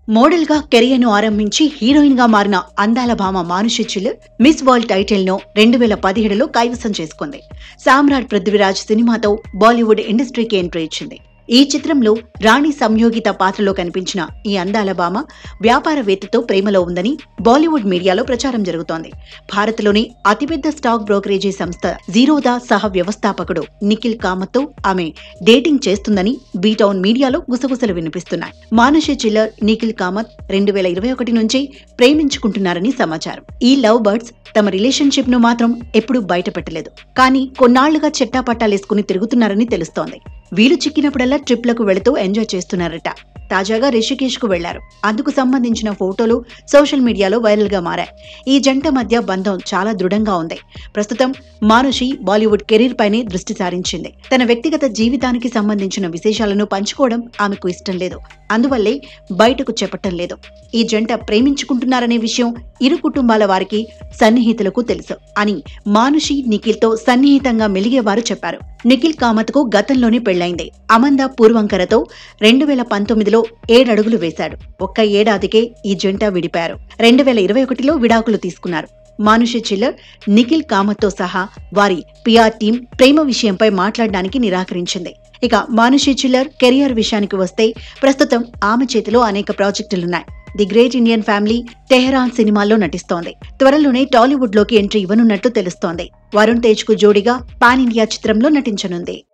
model గా career ను ఆరంభించి హీరోయిన్ గా మారిన అందాల భామ Manushi Chhillar Miss World title ను రెండు వేల పదిహేడులో కైవసం చేసుకుంది సామ్రాట్ పృథ్వీరాజ్ సినిమాతో బాలీవుడ్ ఇండస్ట్రీకి ఎంట్రీ ఇచ్చింది ఈ చిత్రంలో రాణి సంయోగిత పాత్రలో కనిపించిన ఈ అందాల భామ వ్యాపారవేత్తతో ప్రేమలో ఉందని బాలీవుడ్ మీడియాలో ప్రచారం జరుగుతోంది భారత్లోని అతిపెద్ద స్టాక్ బ్రోకరేజీ సంస్థ జీరోదా సహ వ్యవస్థాపకుడు నిఖిల్ కామత్తో ఆమె డేటింగ్ చేస్తుందని బీటౌన్ మీడియాలో గుసగుసలు వినిపిస్తున్నాయి మానుషి చిల్లర్ నిఖిల్ కామత్ రెండు వేల ఇరవై ఒకటి నుంచి ప్రేమించుకుంటున్నారని సమాచారం ఈ లవ్ బర్డ్స్ తమ రిలేషన్షిప్ ను మాత్రం ఎప్పుడూ బయటపెట్టలేదు కానీ కొన్నాళ్లుగా చెట్టాపట్టాలేసుకుని తిరుగుతున్నారని తెలుస్తోంది వీలు చిక్కినప్పుడల్లా ట్రిప్లకు వెళుతూ ఎంజాయ్ చేస్తున్నారట తాజాగా రిషికేష్ కు వెళ్లారు అందుకు సంబంధించిన ఫోటోలు సోషల్ మీడియాలో వైరల్ గా మారాయి ఈ జంట మధ్య బంధం చాలా దృఢంగా ఉంది ప్రస్తుతం మానుషి బాలీవుడ్ కెరీర్ పైనే దృష్టి సారించింది తన వ్యక్తిగత జీవితానికి సంబంధించిన విశేషాలను పంచుకోవడం ఆమెకు ఇష్టం లేదు అందువల్లే బయటకు చెప్పటం లేదు ఈ జంట ప్రేమించుకుంటున్నారనే విషయం ఇరు కుటుంబాల వారికి సన్నిహితులకు తెలుసు అని మానుషి నిఖిల్ తో సన్నిహితంగా మెలిగేవారు చెప్పారు నిఖిల్ కామత్ కు గతంలోనే పెళ్లైంది అమంద పూర్వంకరతో రెండు వేల పంతొమ్మిదిలో ఏడడుగులు వేశాడు ఒక్క ఏడాదికే ఈ జంట విడిపారు రెండు వేల ఇరవై ఒకటిలో విడాకులు తీసుకున్నారు మానుషి చిల్లర్ నిఖిల్ కామత్తో సహా వారి పిఆర్ టీం ప్రేమ విషయంపై మాట్లాడడానికి నిరాకరించింది ఇక మానుషి చిల్లర్ కెరియర్ విషయానికి వస్తే ప్రస్తుతం ఆమె చేతిలో అనేక ప్రాజెక్టులున్నాయి the great Indian family Tehran సినిమాల్లో నటిస్తోంది త్వరలోనే టాలీవుడ్ లోకి ఎంట్రీ ఇవ్వనున్నట్లు తెలుస్తోంది వరుణ్ తేజ్ కు జోడిగా పాన్ ఇండియా చిత్రంలో నటించనుంది